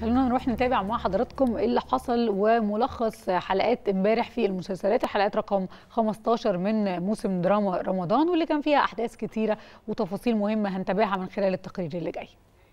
خلونا نروح نتابع مع حضراتكم ايه اللي حصل وملخص حلقات امبارح في المسلسلات الحلقات رقم 15 من موسم دراما رمضان واللي كان فيها احداث كتيره وتفاصيل مهمه هنتابعها من خلال التقرير اللي جاي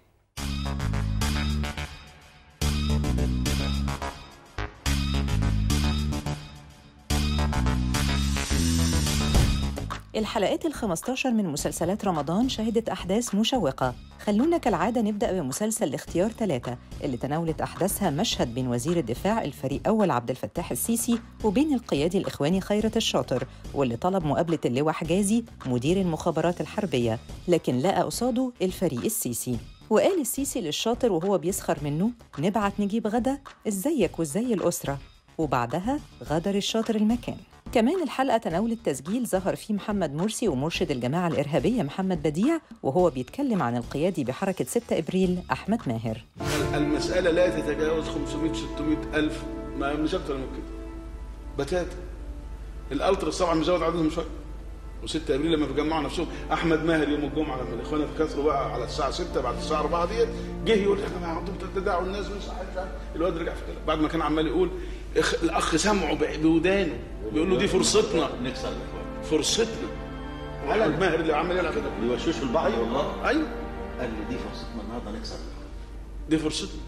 الحلقات ال 15 من مسلسلات رمضان شهدت أحداث مشوقة خلونا كالعادة نبدأ بمسلسل الاختيار ثلاثة اللي تناولت أحداثها مشهد بين وزير الدفاع الفريق أول عبد الفتاح السيسي وبين القيادي الإخواني خيرت الشاطر واللي طلب مقابلة اللواء حجازي مدير المخابرات الحربية لكن لقى قصاده الفريق السيسي وقال السيسي للشاطر وهو بيسخر منه نبعت نجيب غدا ازيك وازاي الأسرة وبعدها غادر الشاطر المكان كمان الحلقة تناولت تسجيل ظهر فيه محمد مرسي ومرشد الجماعة الإرهابية محمد بديع وهو بيتكلم عن القيادي بحركة 6 إبريل أحمد ماهر المسألة لا تتجاوز 500 600 ألف ما مش أكتر من كده بتاتا الألتراس طبعا مزود عددهم شوية و6 ابريل لما بيجمعوا نفسهم احمد ماهر يوم الجمعه لما الاخوان اتكسروا بقى على الساعه 6 بعد الساعه 4 ديت جه يقول يا جماعه انتم بتدعوا الناس مش عارف الواد رجع في كلام بعد ما كان عمال يقول الاخ سمعه بودانه بيقول له دي فرصتنا نكسر الاخوان فرصتنا احمد ماهر اللي عمال يعمل كده بيوشوشوا البعض والله ايوه قال لي دي فرصتنا النهارده نكسر الاخوان دي فرصتنا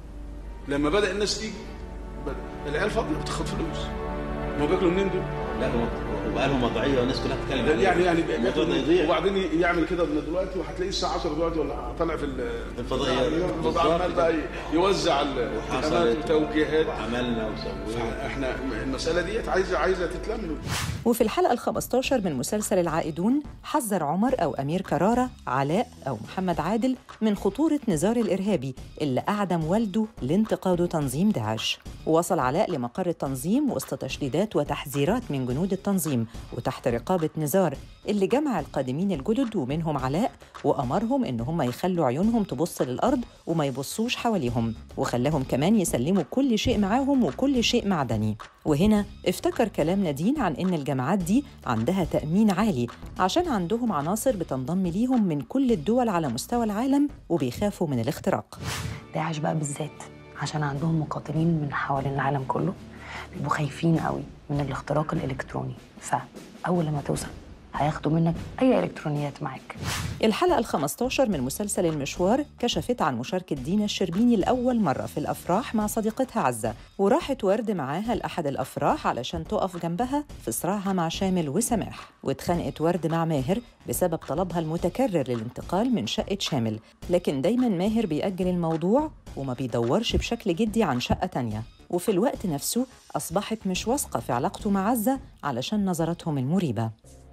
لما بدا الناس تيجي بدأ. العيال فاضيه بتاخد فلوس ما بياكلوا منين دول؟ لا هو وبقى لهم وضعيه والناس كلها بتتكلم عليه يعني يعني الموضوع ده يضيع وبعدين يعمل كده من دلوقتي وهتلاقيه الساعه 10 دلوقتي ولا طالع في الفضائيات. الفضاء عمال بقى يوزع الاتهامات والتوجيهات عملنا وسوينا احنا المساله ديت عايزه عايزه تتلم وفي الحلقة ال 15 من مسلسل العائدون حذر عمر أو أمير كرارة علاء أو محمد عادل من خطورة نزار الإرهابي اللي أعدم والده لانتقاد تنظيم داعش وصل علاء لمقر التنظيم وسط تشديدات وتحذيرات من جنود التنظيم وتحت رقابة نزار اللي جمع القادمين الجدد ومنهم علاء وأمرهم إن هم يخلوا عيونهم تبص للأرض وما يبصوش حواليهم وخلاهم كمان يسلموا كل شيء معاهم وكل شيء معدني وهنا افتكر كلام نادين عن إن الجماعات دي عندها تأمين عالي عشان عندهم عناصر بتنضم ليهم من كل الدول على مستوى العالم وبيخافوا من الاختراق داعش بقى بالذات عشان عندهم مقاتلين من حوالين العالم كله بيبقوا خايفين قوي من الاختراق الالكتروني فاول لما توصل هياخدوا منك اي الكترونيات معاك الحلقة ال 15 من مسلسل المشوار كشفت عن مشاركة دينا الشربيني لأول مرة في الأفراح مع صديقتها عزة وراحت ورد معاها لأحد الأفراح علشان تقف جنبها في صراعها مع شامل وسماح واتخانقت ورد مع ماهر بسبب طلبها المتكرر للانتقال من شقة شامل لكن دايما ماهر بيأجل الموضوع وما بيدورش بشكل جدي عن شقة تانية وفي الوقت نفسه أصبحت مش واثقة في علاقته مع عزة علشان نظراتهم المريبة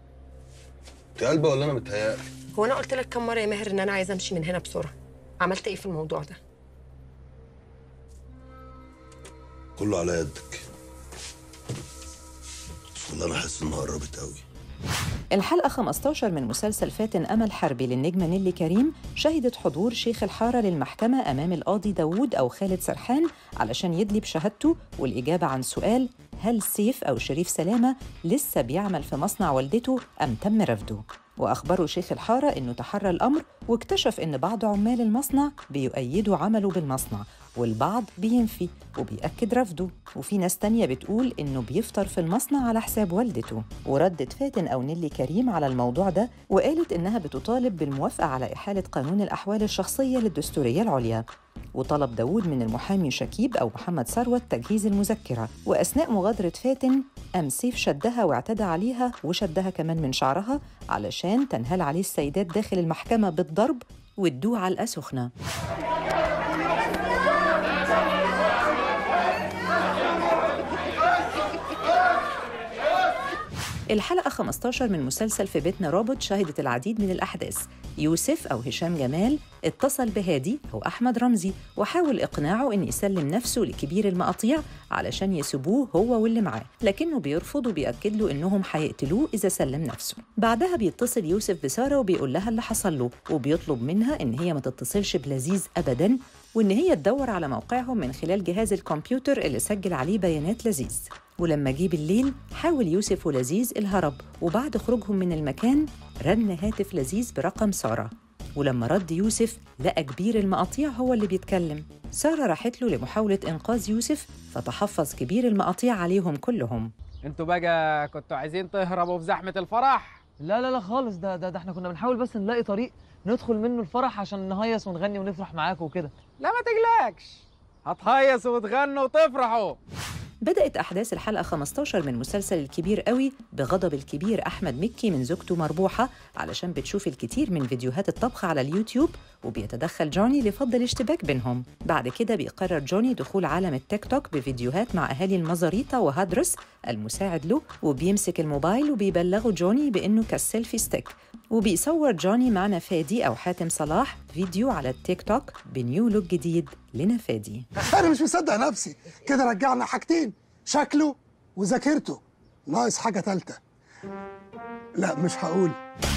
انت قلبه ولا انا متهيألي؟ هو انا قلت لك كم مره يا ماهر ان انا عايزه امشي من هنا بسرعه عملت ايه في الموضوع ده كله على يدك والله انا حاسس انها قربت قوي الحلقة 15 من مسلسل فاتن أمل حربي للنجمة نيلي كريم شهدت حضور شيخ الحارة للمحكمة أمام القاضي داوود أو خالد سرحان علشان يدلي بشهادته والإجابة عن سؤال هل سيف أو شريف سلامة لسه بيعمل في مصنع والدته أم تم رفضه؟ وأخبروا شيخ الحارة إنه تحرى الأمر واكتشف إن بعض عمال المصنع بيؤيدوا عمله بالمصنع والبعض بينفي وبيأكد رفضه وفي ناس تانية بتقول إنه بيفطر في المصنع على حساب والدته وردت فاتن أو نيلي كريم على الموضوع ده وقالت إنها بتطالب بالموافقة على إحالة قانون الأحوال الشخصية للدستورية العليا وطلب داود من المحامي شكيب أو محمد ثروت تجهيز المذكرة وأثناء مغادرة فاتن قام سيف شدها واعتدى عليها وشدها كمان من شعرها علشان تنهال عليه السيدات داخل المحكمة بالضرب وادوه علقة سخنة الحلقة 15 من مسلسل في بيتنا روبوت شهدت العديد من الأحداث يوسف أو هشام جمال اتصل بهادي أو أحمد رمزي وحاول إقناعه إن يسلم نفسه لكبير المقاطيع علشان يسيبوه هو واللي معاه لكنه بيرفض وبيأكد له إنهم هيقتلوه إذا سلم نفسه بعدها بيتصل يوسف بسارة وبيقول لها اللي حصل له وبيطلب منها إن هي ما تتصلش بلذيذ أبداً وإن هي تدور على موقعهم من خلال جهاز الكمبيوتر اللي سجل عليه بيانات لذيذ ولما جه بالليل حاول يوسف ولذيذ الهرب وبعد خروجهم من المكان رن هاتف لذيذ برقم سارة ولما رد يوسف لقى كبير المقاطيع هو اللي بيتكلم سارة راحت له لمحاولة إنقاذ يوسف فتحفظ كبير المقاطيع عليهم كلهم انتوا بقى كنتوا عايزين تهربوا في زحمة الفرح لا لا لا خالص ده ده, ده احنا كنا بنحاول بس نلاقي طريق ندخل منه الفرح عشان نهيص ونغني ونفرح معاكم وكده لا ما تقلقش هتهيصوا وتغنوا وتفرحوا بدأت أحداث الحلقة 15 من مسلسل الكبير قوي بغضب الكبير أحمد مكي من زوجته مربوحة علشان بتشوف الكتير من فيديوهات الطبخ على اليوتيوب وبيتدخل جوني لفض الاشتباك بينهم بعد كده بيقرر جوني دخول عالم التيك توك بفيديوهات مع أهالي المزاريطة وهادرس المساعد له وبيمسك الموبايل وبيبلغه جوني بإنه كالسيلفي ستيك وبيصور جوني مع نفادي أو حاتم صلاح فيديو على التيك توك بنيو لوك جديد لنفادي انا مش مصدق نفسي كده رجعنا حاجتين شكله وذاكرته ناقص حاجه ثالثه لا مش هقول